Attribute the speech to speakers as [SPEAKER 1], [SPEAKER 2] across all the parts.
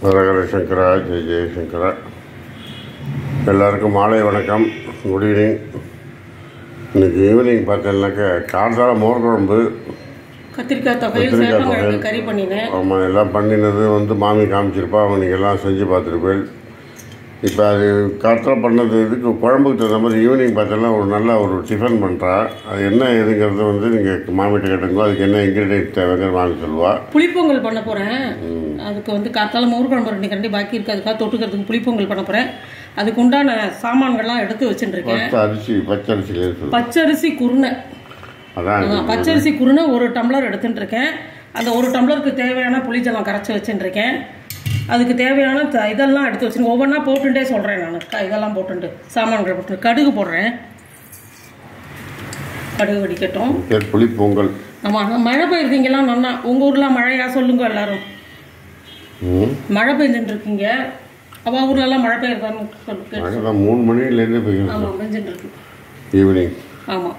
[SPEAKER 1] ஹரஹர சங்கரா ஜெய ஜெயசங்கரா எல்லாருக்கும் மாலை வணக்கம் குட் ஈவினிங் இன்னைக்கு ஈவினிங் பார்த்தீங்கன்னாக்கா கார்த்தால மோர் குழம்பு
[SPEAKER 2] கத்திரிக்காய் தொகையில்
[SPEAKER 1] கத்திரிக்காய்
[SPEAKER 2] சேப்பங்கிழங்கு
[SPEAKER 1] தொகையல்.
[SPEAKER 2] கறி பண்ணினேன்
[SPEAKER 1] ஆமாம் எல்லாம் பண்ணினது வந்து மாமி காமிச்சிருப்பா அவனுக்கு எல்லாம் செஞ்சு பார்த்துருப்பேன் இப்போ அது கார்த்தால பண்ணது இதுக்கு குழம்புக்கு தகுந்த மாதிரி ஈவினிங் பார்த்தோன்னா ஒரு நல்ல ஒரு டிஃபன் பண்ணுறா அது என்ன ஏதுங்கிறது வந்து நீங்கள் மாமிகிட்ட கேட்டுங்க அதுக்கு என்ன இன்க்ரீடியன்ட் தேவைங்கிற மாமி சொல்லுவா
[SPEAKER 2] புளிப்பொங்கல் பண்ண போகிறேன் அதுக்கு வந்து காத்தால மோர் குழம்பு ரெண்டு கண்டி பாக்கி இருக்கு அதுக்காக தொட்டுக்கிறதுக்கு புளிப்பொங்கல் பண்ண போகிறேன் அதுக்கு உண்டான சாமான்கள்லாம் எடுத்து வச்சுட்டுருக்கேன்
[SPEAKER 1] ஃபஸ்ட்டு அரிசி பச்சரிசியிலே சொல்லு
[SPEAKER 2] பச்சரிசி குருணை
[SPEAKER 1] அதான்
[SPEAKER 2] ஆ, பச்சரிசி குருணை ஒரு டம்ளர் எடுத்துட்டு இருக்கேன் அந்த ஒரு டம்ளருக்கு தேவையான புளிஜலம் கரைச்சி வச்சுட்டு இருக்கேன் அதுக்கு தேவையான த- இதெல்லாம் எடுத்து வச்சு ஒவ்வொன்றா போட்டுட்டே சொல்கிறேன் நான் இதெல்லாம் போட்டுட்டு சாமான்கள் போட்டு கடுகு போடுறேன் கடுகு வெடிக்கட்டும்
[SPEAKER 1] பேர் புளிப்பொங்கல்
[SPEAKER 2] ஆமாம் மழை பெய்யுறீங்களாம் நன்னா உங்கள் ஊரில் மழையா சொல்லுங்க எல்லாரும்
[SPEAKER 1] ம்
[SPEAKER 2] மழை பெஞ்சுட்டு இருக்கீங்க அவள் ஊர்லலாம் மழை பெய்யுறதான்னு சொல்லு
[SPEAKER 1] மழை தான் மூணு மணிலேருந்து பெய்யும்
[SPEAKER 2] ஆமாம் பெஞ்சுட்டு இருக்கு
[SPEAKER 1] ஈவினிங்
[SPEAKER 2] ஆமாம்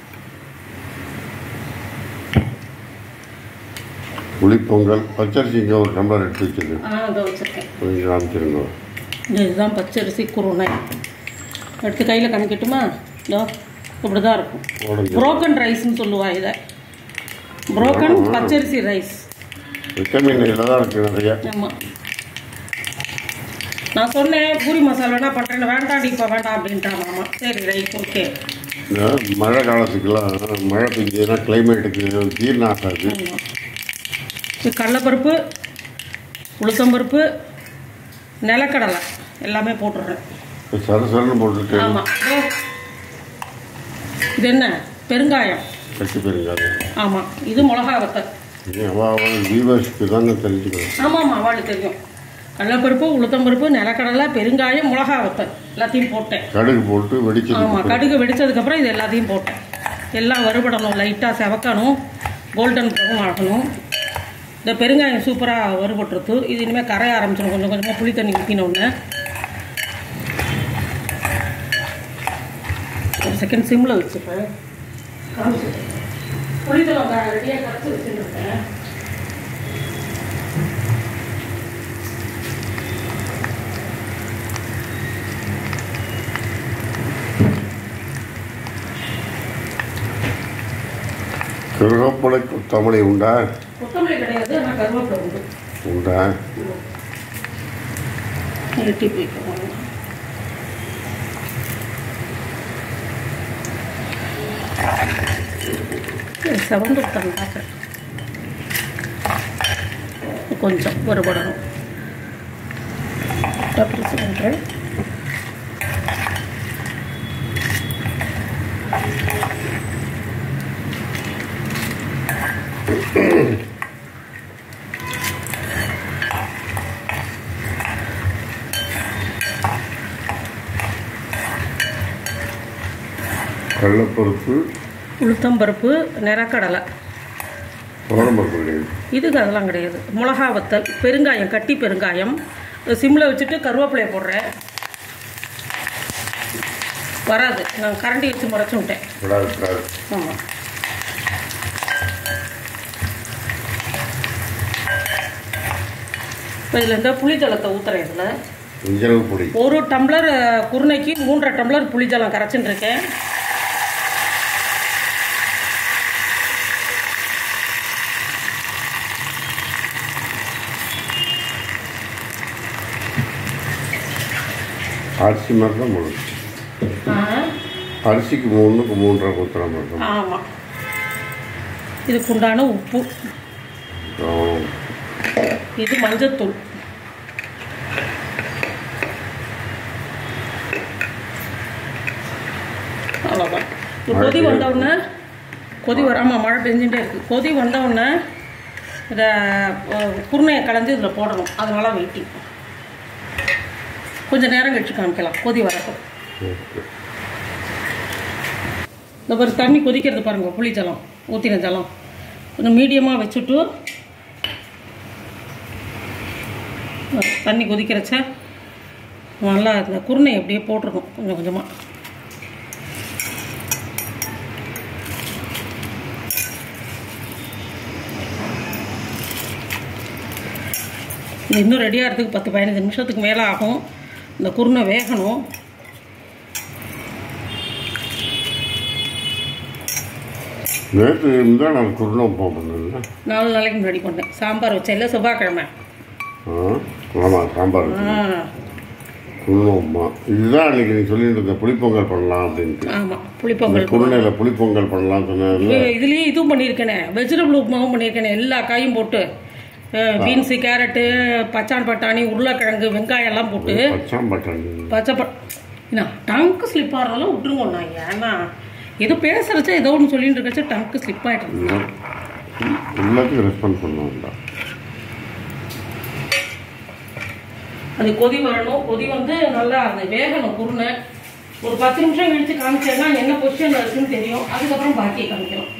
[SPEAKER 1] புளிப்பொங்கல் பச்சரிசி இங்கே ஒரு டம்ளர் எடுத்து வச்சிருக்கு
[SPEAKER 2] ஆ அதை வச்சுருக்கேன்
[SPEAKER 1] கொஞ்சம் காமிச்சிருங்க
[SPEAKER 2] இதுதான் பச்சரிசி குருணை எடுத்து கையில் கணக்கிட்டுமா இதோ இப்படி தான் இருக்கும்
[SPEAKER 1] உடஞ்சி
[SPEAKER 2] புரோக்கன் ரைஸ்னு சொல்லுவா இதை புரோக்கன் பச்சரிசி ரைஸ்
[SPEAKER 1] விட்டமின் இதில் தான் இருக்குது நிறைய
[SPEAKER 2] ஆமாம் நான் சொன்னேன் பூரி மசாலா வேணா பண்ணுறேன் வேண்டாம் இப்போ வேண்டாம் அப்படின்ட்டான் மாமா சரி ரைட் ஓகே
[SPEAKER 1] இந்த மழை காலத்துக்கெல்லாம் மழை பெஞ்சதுன்னா கிளைமேட்டுக்கு ஜீரணம் ஆகாது
[SPEAKER 2] ஆமாம் இது கடலைப்பருப்பு உளுத்தம்பருப்பு நிலக்கடலை எல்லாமே போட்டுடுறேன்
[SPEAKER 1] சர சரன்னு போட்டுட்டு
[SPEAKER 2] ஆமாம் இது என்ன பெருங்காயம்
[SPEAKER 1] கட்டி போயிருக்காது
[SPEAKER 2] ஆமாம் இது மிளகா வத்தல்
[SPEAKER 1] அவள் வீவர்ஸ்க்கு தாங்க தெரிஞ்சுக்கணும்
[SPEAKER 2] ஆமாம் அவளுக்கு தெரியும் கடலைப்பருப்பு உளுத்தம்பருப்பு நிலக்கடலை பெருங்காயம் மிளகா வத்தல் எல்லாத்தையும் போட்டேன்
[SPEAKER 1] கடுகு போட்டு வெடிச்சது
[SPEAKER 2] ஆமாம் கடுகு வெடிச்சதுக்கப்புறம் இது எல்லாத்தையும் போட்டேன் எல்லாம் வறுபடணும் லைட்டாக செவக்கணும் கோல்டன் ப்ரௌன் ஆகணும் இந்த பெருங்காயம் சூப்பராக வறுபட்டுருது இது இனிமேல் கரைய ஆரம்பிச்சிடும் கொஞ்சம் கொஞ்சமாக புளி தண்ணி ஊற்றினோடனே ஒரு செகண்ட் சிம்மில் வச்சுப்பேன் காமிச்சிட்டேன் புளித்தலம் ரெடியாக கரைச்சி வச்சுருக்கேன்
[SPEAKER 1] கருவேப்பிலை கொத்தமல்லி உண்டா
[SPEAKER 2] கொத்தமல்லி கிடையாது ஆனால் கருவேப்பிலை உண்டு
[SPEAKER 1] உண்டா
[SPEAKER 2] எட்டி போய்க்குவாங்க செவந்து தந்தாக்க கொஞ்சம் ஒருபடணும் அப்புறம் சொல்கிறேன்
[SPEAKER 1] கடலைப்பருப்பு
[SPEAKER 2] உளுத்தம்பருப்பு நிறக்கடலை
[SPEAKER 1] உடம்பருப்பு கிடையாது
[SPEAKER 2] இதுக்கு அதெல்லாம் கிடையாது மிளகா வத்தல் பெருங்காயம் கட்டி பெருங்காயம் சிம்மில் வச்சுட்டு கருவேப்பிலையை போடுறேன் வராது நான் கரண்டி வச்சு முறைச்சி விட்டேன்
[SPEAKER 1] விடாது விடாது
[SPEAKER 2] ஆமாம் இப்போ இதில் இந்த புளிஜலத்தை ஊற்றுறேன் இதில்
[SPEAKER 1] இஞ்சளவு பொடி
[SPEAKER 2] ஒரு டம்ளர் அஹ், குருணைக்கு மூன்றரை டம்ளர் புளிஜலம் கரைச்சின்னு இருக்கேன்
[SPEAKER 1] அரிசி மாதிரி தான் மூணு அரிசிக்கு மூணுக்கு மூன்றரை ஊற்றுற மாதிரி தான்
[SPEAKER 2] ஆமாம் இதுக்கு உண்டான உப்பு
[SPEAKER 1] ஆ.
[SPEAKER 2] இது மஞ்சத்தூள் அவ்வளோதான் ஒரு கொதி வந்தவுடனே கொதி வர ஆமாம் மழை பெஞ்சுட்டே இருக்குது கொதி வந்தவுடனே இதை அஹ், குருணையை கலந்து இதில் போடணும் அதனால வெயிட்டிங் கொஞ்சம் நேரம் கழிச்சு காமிக்கலாம் கொதி வரட்டும்
[SPEAKER 1] ஓகே
[SPEAKER 2] இந்த ஒரு தண்ணி கொதிக்கிறது பாருங்கள் புளி ஜலம் ஊற்றின ஜலம் கொஞ்சம் மீடியமாக வச்சுட்டு தண்ணி கொதிக்கிறச்ச நல்லா இந்த குருணை அப்படியே போட்டிருக்கும் கொஞ்சம் கொஞ்சமாக இது இன்னும் ரெடி ஆகிறதுக்கு பத்து பதினஞ்சு நிமிஷத்துக்கு மேலே ஆகும் இந்த குருணை வேகணும்
[SPEAKER 1] நேற்று இருந்தால் நான் குருணை உப்புமா பண்ணல
[SPEAKER 2] நாலு நாளைக்கு முன்னாடி பண்ணேன் சாம்பார் வச்சேன் இல்லை செவ்வாய்க்கிழமை
[SPEAKER 1] ஆ ஆமாம் சாம்பார்
[SPEAKER 2] ஆ
[SPEAKER 1] குருணை உப்புமா இதுதான் அன்றைக்கி நீ சொல்லிட்டு இருந்த புளிப்பொங்கல் பண்ணலாம் அப்படின்ட்டு
[SPEAKER 2] ஆமாம்
[SPEAKER 1] இந்த
[SPEAKER 2] புளிப்பொங்கல்
[SPEAKER 1] குருணையில் புளிப்பொங்கல் பண்ணலாம் சொன்னதில்ல
[SPEAKER 2] இது- இதுலயே இதுவும் பண்ணியிருக்கேனே வெஜிடபிள் உப்புமாவும் பண்ணியிருக்கேனே எல்லா காயும் போட்டு பீன்ஸு கேரட்டு பச்சான் பட்டாணி உருளைக்கிழங்கு வெங்காயம் எல்லாம் போட்டு
[SPEAKER 1] பச்சாம் பட்டாணி
[SPEAKER 2] பச்சை ப என்ன டங்க்கு ஸ்லிப் ஆகிறதால விட்டுருங்க நான் ஏன்னா ஏதோ பேசுறச்சா ஏதோ ஒன்று சொல்லிட்டு இருக்கச்சா டங்க்கு ஸ்லிப் ஆகிட்டு
[SPEAKER 1] இல்லை. எல்லாத்துக்கும் ரெஸ்பான்ஸ் பண்ணுவாங்க
[SPEAKER 2] அது கொதி வரணும் கொதி வந்து நல்லா அது வேகணும் குருணை ஒரு பத்து நிமிஷம் கழிச்சு காமிச்சேன்னா என்ன பொசிஷனில் இருக்குன்னு தெரியும் அதுக்கப்புறம் பாக்கியை காமிக்கிறோம்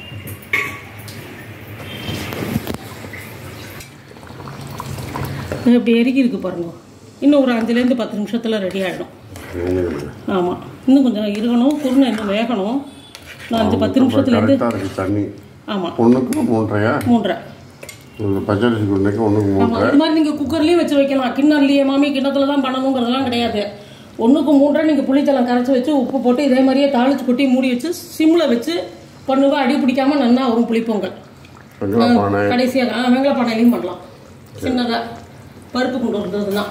[SPEAKER 2] இது இப்படி எருகி இருக்கு பாருங்க இன்னும் ஒரு அஞ்சுலேருந்து பத்து நிமிஷத்தில் ரெடி ஆகிடும் ஆமாம் இன்னும் கொஞ்சம் இருக்கணும் குருணை இன்னும் வேகணும் இன்னும் அஞ்சு பத்து நிமிஷத்துலேருந்து
[SPEAKER 1] கரெக்டாக இருக்குது தண்ணி
[SPEAKER 2] ஆமாம்
[SPEAKER 1] ஒன்றுக்கு மூன்றையா
[SPEAKER 2] மூன்றரை
[SPEAKER 1] இந்த பச்சரிசி குருணைக்கு ஒன்றுக்கு மூன்றரை
[SPEAKER 2] ஆமாம் இது மாதிரி நீங்கள் குக்கர்லேயும் வச்சு வைக்கலாம் கிண்ணர்லேயே மாமி கிண்ணத்தில் தான் பண்ணணுங்கிறதெல்லாம் கிடையாது ஒன்றுக்கு மூன்றரை நீங்கள் புளித்தலம் கரைச்சி வச்சு உப்பு போட்டு இதே மாதிரியே தாளிச்சு கொட்டி மூடி வச்சு சிம்மில் வச்சு பண்ணுவா அடி பிடிக்காம நன்னா வரும் புளிப்பொங்கல்
[SPEAKER 1] வெங்கல பானை
[SPEAKER 2] கடைசியாக ஆ வெங்கல பானையிலையும் பண்ணலாம் சின்னதாக பருப்பு கொண்டு வந்ததுன்னா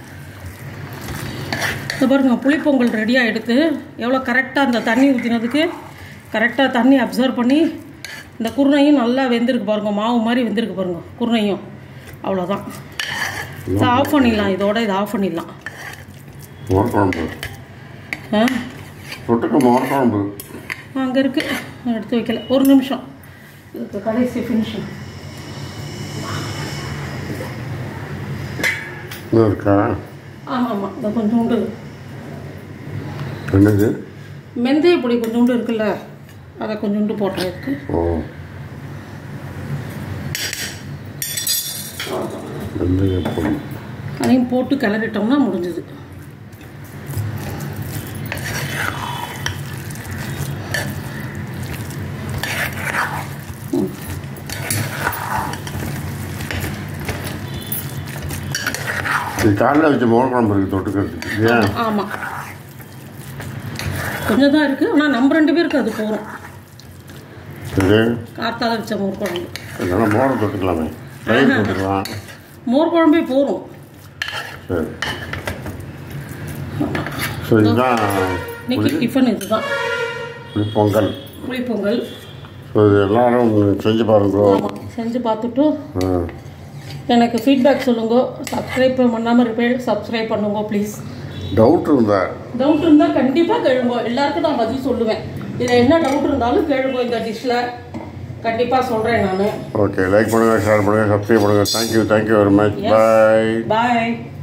[SPEAKER 2] இது பாருங்க புளிப்பொங்கல் ரெடியாக எடுத்து எவ்வளோ கரெக்டாக அந்த தண்ணி ஊற்றினதுக்கு கரெக்டாக தண்ணி அப்சர்வ் பண்ணி இந்த குருணையும் நல்லா வெந்திருக்கு பாருங்க மாவு மாதிரி வெந்திருக்கு பாருங்க குருணையும் அவ்வளோதான் இதை ஆஃப் பண்ணிடலாம் இதோட இதை ஆஃப் பண்ணிடலாம்
[SPEAKER 1] மோர் குழம்பு
[SPEAKER 2] ஆ
[SPEAKER 1] தொட்டுக்க மோர் குழம்பு
[SPEAKER 2] அங்கே இருக்குது எடுத்து வைக்கல ஒரு நிமிஷம் இதுக்கு கடைசி ஃபினிஷிங்
[SPEAKER 1] இன்னும் இருக்கா
[SPEAKER 2] ஆமாம் ஆமாம் இந்த கொஞ்சோண்டு
[SPEAKER 1] என்னது
[SPEAKER 2] மெந்தய பொடி கொஞ்சோண்டு இருக்குல்ல அதை கொஞ்சோண்டு போட்டேன் இருக்கு
[SPEAKER 1] ஓ வெந்தய பொடி
[SPEAKER 2] அதையும் போட்டு கிளறிட்டோம்னா முடிஞ்சுது
[SPEAKER 1] இது காலைல வச்ச மோர் குழம்பு இருக்குது தொட்டுக்கிறதுக்கு ஏன்
[SPEAKER 2] ஆமாம் கொஞ்சம் தான் இருக்குது ஆனால் நம்ம ரெண்டு பேருக்கு அது போகிறோம்
[SPEAKER 1] இது
[SPEAKER 2] காத்தால வச்ச மோர் குழம்பு
[SPEAKER 1] இல்லைன்னா மோரை தொட்டுக்கலாமே தயிர் தொட்டுக்கலாம்
[SPEAKER 2] மோர் குழம்பே போகிறோம்
[SPEAKER 1] சரி ஸோ இதுதான்
[SPEAKER 2] இன்னைக்கு டிஃபன் இதுதான்
[SPEAKER 1] புளி பொங்கல்
[SPEAKER 2] புளிப்பொங்கல்
[SPEAKER 1] ஸோ இது எல்லாரும் செஞ்சு பாருங்க
[SPEAKER 2] ஆமாம் செஞ்சு பார்த்துட்டு
[SPEAKER 1] ஆ
[SPEAKER 2] எனக்கு ஃபீட்பேக் சொல்லுங்க சப்ஸ்கிரைப் பண்ணாமல் இருப்பேன் சப்ஸ்கிரைப் பண்ணுங்க ப்ளீஸ்
[SPEAKER 1] டவுட் இருந்தா
[SPEAKER 2] டவுட் இருந்தால் கண்டிப்பாக கேளுங்க எல்லாருக்கும் நான் பதில் சொல்லுவேன் இதில் என்ன டவுட் இருந்தாலும் கேளுங்க இந்த டிஷ்ஷில் கண்டிப்பாக சொல்கிறேன் நான்
[SPEAKER 1] ஓகே லைக் பண்ணுங்கள் ஷேர் பண்ணுங்கள் சப்ஸ்கிரைப் பண்ணுங்கள் thank you thank you very much bye
[SPEAKER 2] பாய்